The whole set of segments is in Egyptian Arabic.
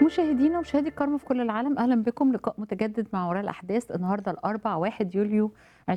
مشاهدينا ومشاهدي الكرام في كل العالم اهلا بكم لقاء متجدد مع وراء الاحداث النهارده الاربع 1 يوليو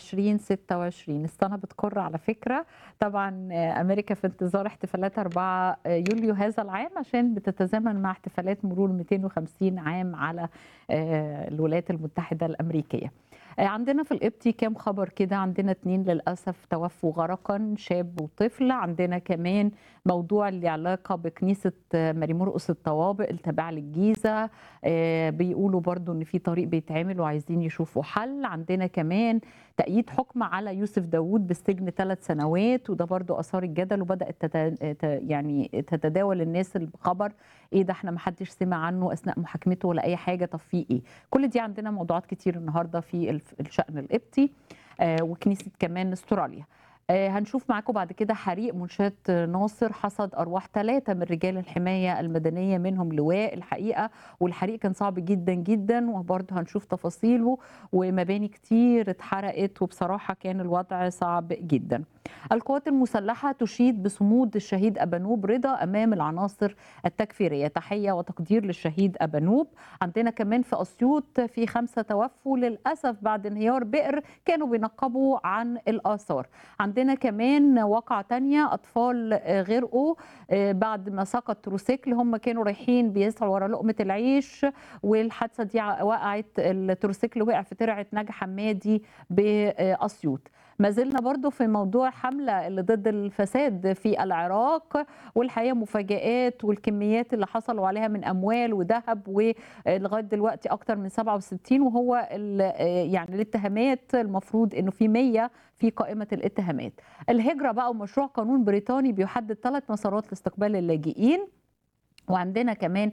2026 السنه بتكر على فكره طبعا امريكا في انتظار احتفالات 4 يوليو هذا العام عشان بتتزامن مع احتفالات مرور 250 عام على الولايات المتحده الامريكيه عندنا في القبطي كام خبر كده عندنا اتنين للأسف توفوا غرقا شاب وطفل عندنا كمان موضوع اللي علاقة بكنيسة ماري مرقس الطوابق التابعة للجيزة بيقولوا برضو ان في طريق بيتعمل وعايزين يشوفوا حل عندنا كمان تأييد حكم على يوسف داوود بالسجن ثلاث سنوات وده برضو أثار الجدل وبدأت تت... يعني تتداول الناس الخبر ايه ده احنا ما حدش سمع عنه اثناء محاكمته ولا اي حاجه طب في ايه كل دي عندنا موضوعات كتير النهارده في الشأن القبطي آه وكنيسه كمان استراليا آه هنشوف معاكم بعد كده حريق منشاه ناصر حصد ارواح ثلاثه من رجال الحمايه المدنيه منهم لواء الحقيقه والحريق كان صعب جدا جدا وبرضه هنشوف تفاصيله ومباني كتير اتحرقت وبصراحه كان الوضع صعب جدا. القوات المسلحه تشيد بصمود الشهيد ابانوب رضا امام العناصر التكفيريه تحيه وتقدير للشهيد ابانوب عندنا كمان في اسيوط في خمسه توفوا للاسف بعد انهيار بئر كانوا بينقبوا عن الاثار عندنا كمان واقعه تانية اطفال غرقوا بعد ما سقط تروسيكل هم كانوا رايحين بيسعوا ورا لقمه العيش والحادثه دي وقعت التروسيكل وقع في ترعه نجا حمادي باسيوط ما زلنا برضو في موضوع حملة اللي ضد الفساد في العراق والحقيقة مفاجآت والكميات اللي حصلوا عليها من أموال وذهب ولغاية دلوقتي أكتر من 67 وهو يعني الاتهامات المفروض أنه في 100 في قائمة الاتهامات الهجرة بقى ومشروع قانون بريطاني بيحدد ثلاث مسارات لاستقبال اللاجئين وعندنا كمان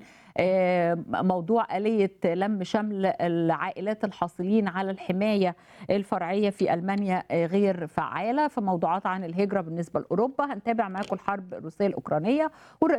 موضوع آلية لم شمل العائلات الحاصلين على الحماية الفرعية في ألمانيا غير فعالة فموضوعات عن الهجرة بالنسبة لأوروبا هنتابع معاكم الحرب الروسية الأوكرانية